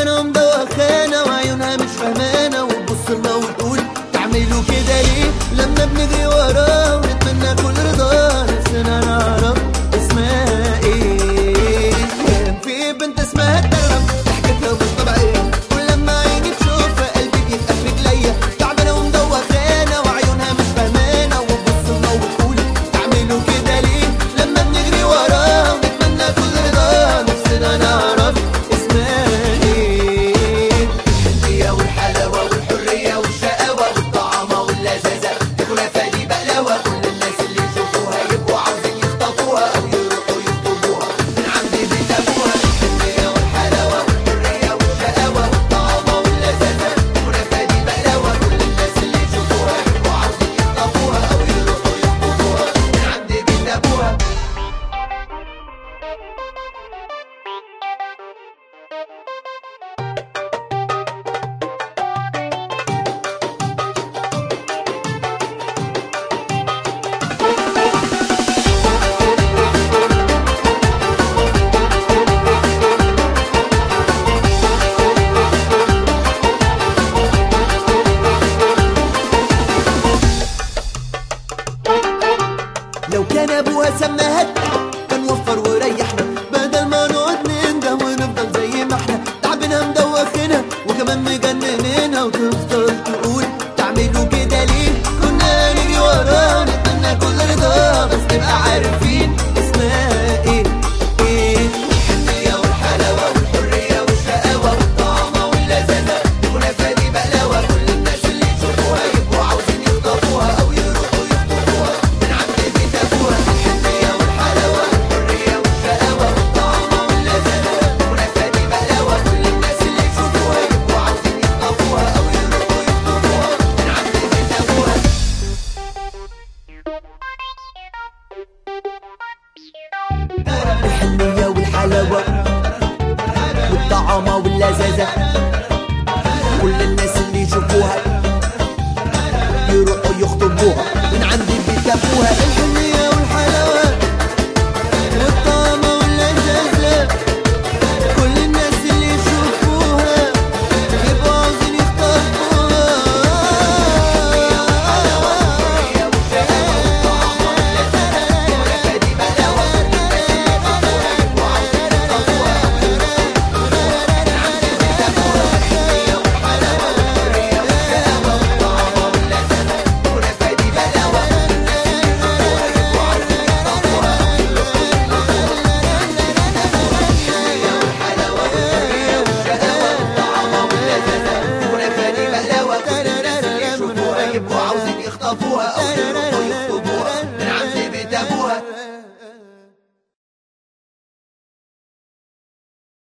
تعبانة ومدوخانة وعيونها مش فهمانة وتبص لنا وتقول تعملوا كده ليه لما بنجري وراه ونتمنى كل رضا نفسنا نعرف اسمها ايه كان في بنت اسمها الدرهم ضحكتها مش طبيعية ولما عيني تشوفها قلبي بيبقى في رجليا تعبانة ومدوخانة وعيونها مش فهمانة وتبص لنا وتقول تعملوا كده ليه لما بنجري وراه ونتمنى كل رضا نفسنا نعرف اسمها ايه الحنية والحلاوة والحرية والشقاوة والطعامة واللذاذة تاكلها فادي بقلاوة كل الناس اللي يشوفوها يبقوا عاوزين يخطفوها أو يروحوا يخطبوها من عند بيت أبوها الحنية والحلاوة والحرية والشقاوة والطعامة واللذاذة تاكلها فادي بقلاوة كل الناس اللي يشوفوها يبقوا عاوزين يخطفوها أو يروحوا يخطبوها من عند بيت أبوها لو كان ابوها سماها كان وفر وريحنا بدل ما نقعد ننده ونفضل زي ما احنا تعبنا مدوخنا وكمان مجننينها وتفضل تقول تعملوا كده ليه كنا نجري وراه نتمنى كل رضا بس نبقى عارفين اسمها ايه ايه الحنية والحلاوة والحرية والشقاوة والطعامة واللذاذة كنا فادي بقلاوة كل الناس اللي يشوفوها يبقوا عاوزين يخطفوها او يروحوا يخطفوها من عند بيت ابوها الحنية والحلاوة والحرية والشقاوة والطعامة واللذاذة كنا فادي بقلاوة كل الناس اللي يشوفوها يبقوا عاوزين يخطفوها او يروحوا يخطفوها من عند بيت ابوها الحنية والحلاوة والطعامة واللذاذة كل الناس اللي يشوفوها يروحوا يخطبوها من عند بيت ابوها